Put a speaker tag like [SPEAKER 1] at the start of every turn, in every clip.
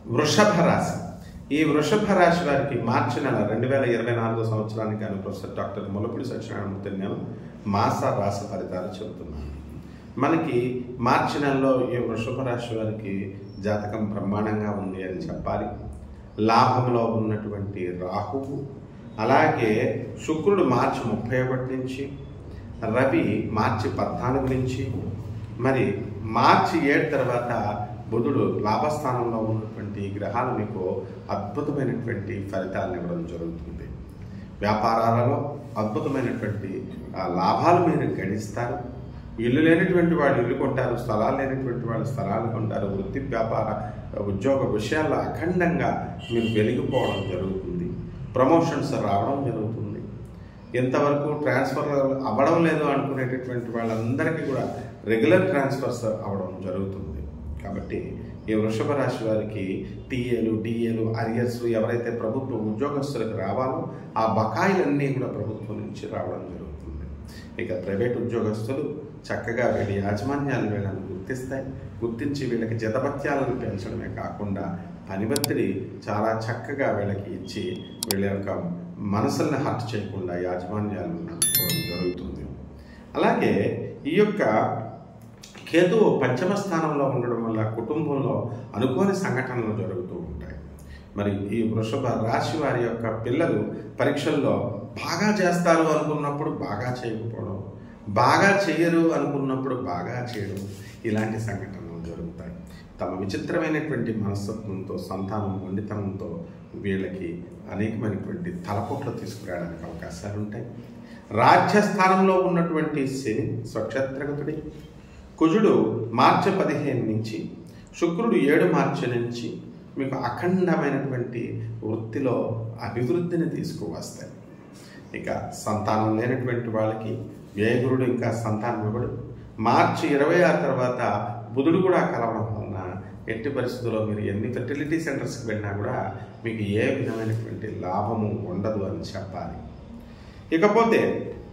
[SPEAKER 1] వృషభ రాశి ఈ వృషభ రాశి వారికి మార్చి నెల రెండు వేల ఇరవై నాలుగో సంవత్సరానికి గాను ప్రొఫెసర్ డాక్టర్ ములపూడి సత్యనారాయణమూర్తి నేను మాస రాశి ఫలితాలు చెబుతున్నాను మనకి మార్చి నెలలో ఈ వృషభ రాశి వారికి జాతకం బ్రహ్మాండంగా ఉంది అని చెప్పాలి లాభంలో ఉన్నటువంటి రాహువు అలాగే శుక్రుడు మార్చి ముప్పై ఒకటి నుంచి రవి మార్చి పద్నాలుగు నుంచి మరి మార్చి ఏడు తర్వాత బుధుడు లాభస్థానంలో ఉన్నటువంటి గ్రహాలు మీకు అద్భుతమైనటువంటి ఫలితాలను ఇవ్వడం జరుగుతుంది వ్యాపారాలలో అద్భుతమైనటువంటి ఆ, లాభాలు మీరు గడిస్తారు ఇల్లు లేనటువంటి వాళ్ళు ఇల్లు కొంటారు స్థలాలు లేనటువంటి వాళ్ళు స్థలాలు కొంటారు వృత్తి వ్యాపార ఉద్యోగ విషయాల్లో అఖండంగా మీరు వెలిగిపోవడం జరుగుతుంది ప్రమోషన్స్ రావడం జరుగుతుంది ఎంతవరకు ట్రాన్స్ఫర్ అవ్వడం లేదు అనుకునేటటువంటి వాళ్ళందరికీ కూడా రెగ్యులర్ ట్రాన్స్ఫర్స్ అవ్వడం జరుగుతుంది కాబట్టి ఈ వృషభ రాశి వారికి టీఏలు డిఏలు అరియర్స్ ఎవరైతే ప్రభుత్వ ఉద్యోగస్తులకు రావాలో ఆ బకాయిలన్నీ కూడా ప్రభుత్వం నుంచి రావడం జరుగుతుంది ఇక ప్రైవేట్ ఉద్యోగస్తులు చక్కగా వీళ్ళ యాజమాన్యాలు వీళ్ళని గుర్తిస్తాయి గుర్తించి వీళ్ళకి జతభత్యాలను పెంచడమే కాకుండా పని ఒత్తిడి చాలా చక్కగా వీళ్ళకి ఇచ్చి వీళ్ళ యొక్క మనసుల్ని హర్ట్ చేయకుండా యాజమాన్యాలను నడుపుకోవడం జరుగుతుంది అలాగే ఈ యొక్క కేతువు పంచమ స్థానంలో ఉండడం వల్ల కుటుంబంలో అనుకోని సంఘటనలు జరుగుతూ ఉంటాయి మరి ఈ వృషభ రాశి వారి యొక్క పిల్లలు పరీక్షల్లో బాగా చేస్తారు అనుకున్నప్పుడు బాగా చేయకపోవడం బాగా చేయరు అనుకున్నప్పుడు బాగా చేయడం ఇలాంటి సంఘటనలు జరుగుతాయి తమ విచిత్రమైనటువంటి మనస్తత్వంతో సంతానం మొండితనంతో వీళ్ళకి అనేకమైనటువంటి తలపోట్లు తీసుకురావడానికి అవకాశాలు ఉంటాయి రాజ్యస్థానంలో ఉన్నటువంటి శని స్వక్షేత్రగతుడి కుజుడు మార్చి పదిహేను నుంచి శుక్రుడు ఏడు మార్చి నుంచి మీకు అఖండమైనటువంటి వృత్తిలో అభివృద్ధిని తీసుకువస్తాయి ఇక సంతానం లేనటువంటి వాళ్ళకి వ్యయగురుడు ఇంకా సంతానం ఇవ్వడు మార్చి ఇరవై ఆరు తర్వాత బుధుడు కూడా కలవడం వలన ఎట్టి పరిస్థితుల్లో మీరు ఎన్ని ఫెర్టిలిటీ సెంటర్స్కి వెళ్ళినా కూడా మీకు ఏ విధమైనటువంటి లాభము ఉండదు అని చెప్పాలి ఇకపోతే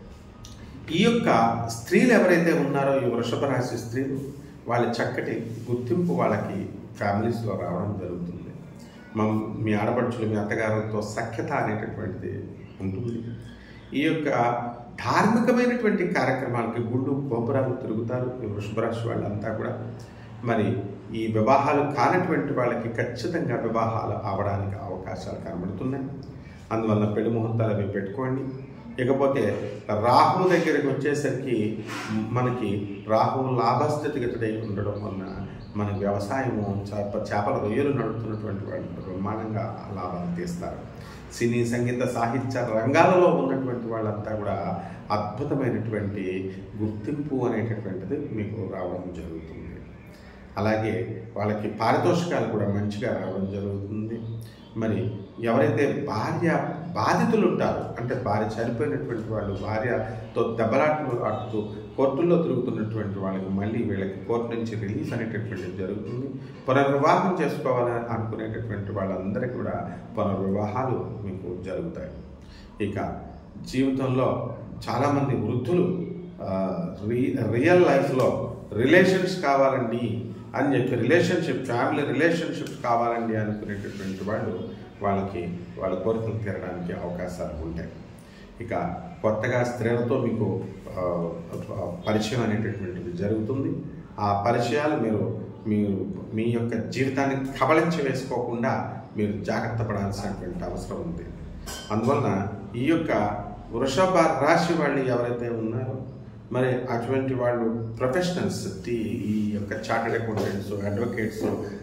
[SPEAKER 1] ఈ యొక్క స్త్రీలు ఎవరైతే ఉన్నారో ఈ వృషభ రాశి స్త్రీలు వాళ్ళ చక్కటి గుర్తింపు వాళ్ళకి ఫ్యామిలీస్లో రావడం జరుగుతుంది మా మీ ఆడపడుచులు మీ అత్తగారులతో సఖ్యత అనేటటువంటిది ఉంటుంది ఈ యొక్క ధార్మికమైనటువంటి కార్యక్రమాలకి గుళ్ళు గోపురాలు తిరుగుతారు ఈ వృషభ రాశి వాళ్ళంతా కూడా మరి ఈ వివాహాలు కానటువంటి వాళ్ళకి ఖచ్చితంగా వివాహాలు అవడానికి అవకాశాలు కనబడుతున్నాయి అందువల్ల పెళ్లి ముహూర్తాలు అవి పెట్టుకోండి ఇకపోతే రాహు దగ్గరికి వచ్చేసరికి మనకి రాహు లాభస్థితిగతుడై ఉండడం వలన మన వ్యవసాయము చేప చేపల రొయ్యలు నడుపుతున్నటువంటి వాళ్ళు బ్రహ్మాండంగా లాభాలు తీస్తారు సినీ సంగీత సాహిత్య రంగాలలో ఉన్నటువంటి వాళ్ళంతా కూడా అద్భుతమైనటువంటి గుర్తింపు అనేటటువంటిది మీకు రావడం జరుగుతుంది అలాగే వాళ్ళకి పారితోషికాలు కూడా మంచిగా రావడం జరుగుతుంది మరి ఎవరైతే భార్య బాధితులు ఉంటారో అంటే భార్య చనిపోయినటువంటి వాళ్ళు భార్యతో దెబ్బలాట్లు ఆడుతూ కోర్టుల్లో తిరుగుతున్నటువంటి వాళ్ళకి మళ్ళీ వీళ్ళకి కోర్టు నుంచి రిలీఫ్ అనేటటువంటిది జరుగుతుంది పునర్వివాహం చేసుకోవాలని అనుకునేటటువంటి వాళ్ళందరికీ కూడా పునర్వివాహాలు మీకు జరుగుతాయి ఇక జీవితంలో చాలామంది వృద్ధులు ఆ, రి రియల్ లైఫ్లో రిలేషన్స్ కావాలండి అని చెప్పి రిలేషన్షిప్ ఫ్యామిలీ రిలేషన్షిప్స్ కావాలండి అనుకునేటటువంటి వాళ్ళు వాళ్ళకి వాళ్ళ కోరికలు తీరడానికి అవకాశాలు ఉంటాయి ఇక కొత్తగా స్త్రీలతో మీకు ఆ, ఆ, పరిచయం అనేటటువంటిది జరుగుతుంది ఆ పరిచయాలు మీరు మీరు మీ యొక్క జీవితాన్ని కబళించి వేసుకోకుండా మీరు జాగ్రత్త పడాల్సినటువంటి అవసరం ఉంది అందువలన ఈ యొక్క వృషభ రాశి వాళ్ళు ఎవరైతే ఉన్నారో మరి అటువంటి వాళ్ళు ప్రొఫెషనల్స్ ఈ యొక్క చార్టెడ్ అకౌంటెంట్స్ అడ్వకేట్స్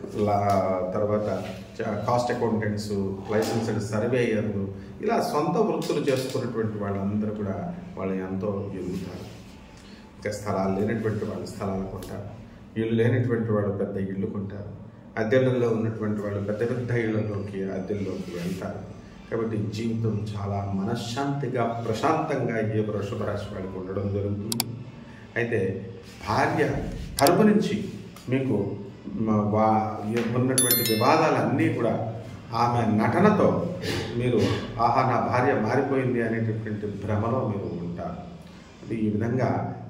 [SPEAKER 1] తర్వాత కాస్ట్ అకౌంటెంట్స్ లైసెన్స్డ్ సర్వేయర్లు ఇలా సొంత వృత్తులు చేసుకున్నటువంటి వాళ్ళందరూ కూడా వాళ్ళు ఎంతో ఎదుగుతారు ఇంకా స్థలాలు లేనటువంటి వాళ్ళు స్థలాలు కొంటారు ఇల్లు లేనటువంటి వాళ్ళు పెద్ద ఇల్లు కొంటారు అద్దెలలో ఉన్నటువంటి వాళ్ళు పెద్ద పెద్ద ఇళ్లలోకి అద్దెల్లోకి వెళ్తారు కాబట్టి జీవితం చాలా మనశ్శాంతిగా ప్రశాంతంగా ఏ వృషభ రాశి వాళ్ళకి ఉండడం జరుగుతుంది అయితే భార్య తరపు నుంచి మీకు మ- వా ఉన్నటువంటి వివాదాలన్నీ కూడా ఆమె నటనతో మీరు ఆహా నా భార్య మారిపోయింది అనేటటువంటి భ్రమలో మీరు ఉంటారు అది ఈ విధంగా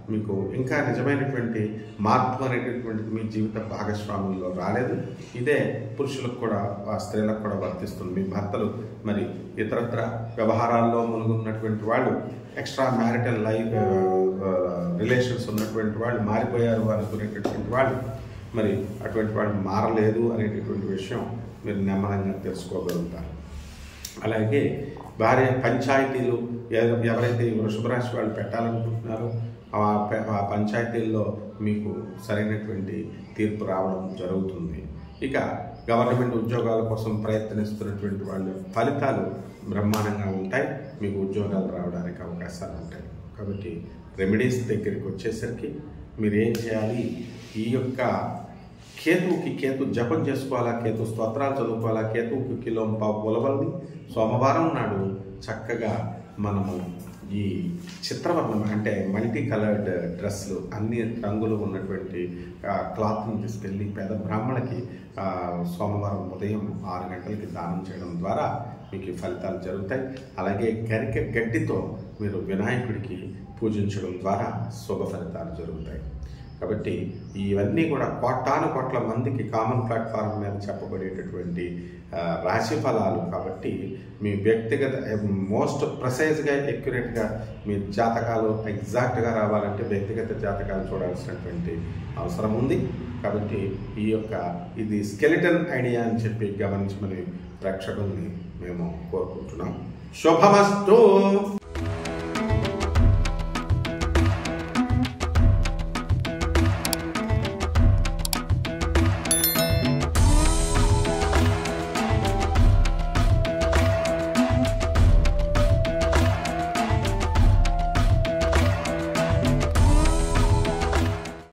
[SPEAKER 1] మీకు ఇంకా నిజమైనటువంటి మార్పు అనేటటువంటిది మీ జీవిత భాగస్వాముల్లో రాలేదు ఇదే పురుషులకు కూడా ఆ స్త్రీలకు కూడా వర్తిస్తుంది మీ భర్తలు మరి ఇతరత్ర వ్యవహారాల్లో మునుగున్నటువంటి వాళ్ళు ఎక్స్ట్రా మ్యారిటల్ లైఫ్ రిలేషన్స్ ఉన్నటువంటి వాళ్ళు మారిపోయారు అనుకునేటటువంటి వాళ్ళు మరి అటువంటి వాళ్ళు మారలేదు అనేటటువంటి విషయం మీరు నెమ్మదంగా తెలుసుకోగలుగుతారు అలాగే భార్య పంచాయతీలు ఎవ- ఎవరైతే ఈ వృషభ రాశి వాళ్ళు పెట్టాలనుకుంటున్నారో ఆ ప- ఆ పంచాయతీల్లో మీకు సరైనటువంటి తీర్పు రావడం జరుగుతుంది ఇక గవర్నమెంట్ ఉద్యోగాల కోసం ప్రయత్నిస్తున్నటువంటి వాళ్ళ ఫలితాలు బ్రహ్మాండంగా ఉంటాయి మీకు ఉద్యోగాలు రావడానికి అవకాశాలు ఉంటాయి కాబట్టి రెమెడీస్ దగ్గరికి వచ్చేసరికి మీరు ఏం చేయాలి ఈ యొక్క కేతువుకి కేతు జపం చేసుకోవాలా కేతు స్తోత్రాలు చదువుకోవాలా కేతువుకి కిలో పావు ఉలవల్ని సోమవారం నాడు చక్కగా మనము ఈ చిత్రవర్ణం అంటే మల్టీ కలర్డ్ డ్రెస్సులు అన్ని రంగులు ఉన్నటువంటి ఆ, క్లాత్ని తీసుకెళ్ళి పేద బ్రాహ్మణకి ఆ, సోమవారం ఉదయం ఆరు గంటలకి దానం చేయడం ద్వారా మీకు ఈ ఫలితాలు జరుగుతాయి అలాగే గరిక గడ్డితో మీరు వినాయకుడికి పూజించడం ద్వారా శుభ ఫలితాలు జరుగుతాయి కాబట్టి ఇవన్నీ కూడా కోటాను కోట్ల మందికి కామన్ ప్లాట్ఫామ్ మీద చెప్పబడేటటువంటి ఆ, రాశి ఫలాలు కాబట్టి మీ వ్యక్తిగత మోస్ట్ ప్రెసైజ్గా ఎక్యురేట్గా మీ జాతకాలు ఎగ్జాక్ట్గా రావాలంటే వ్యక్తిగత జాతకాలు చూడాల్సినటువంటి అవసరం ఉంది కాబట్టి ఈ యొక్క ఇది స్కెలిటన్ ఐడియా అని చెప్పి గమనించమని ప్రేక్షకుల్ని మేము కోరుకుంటున్నాం శుభమస్తు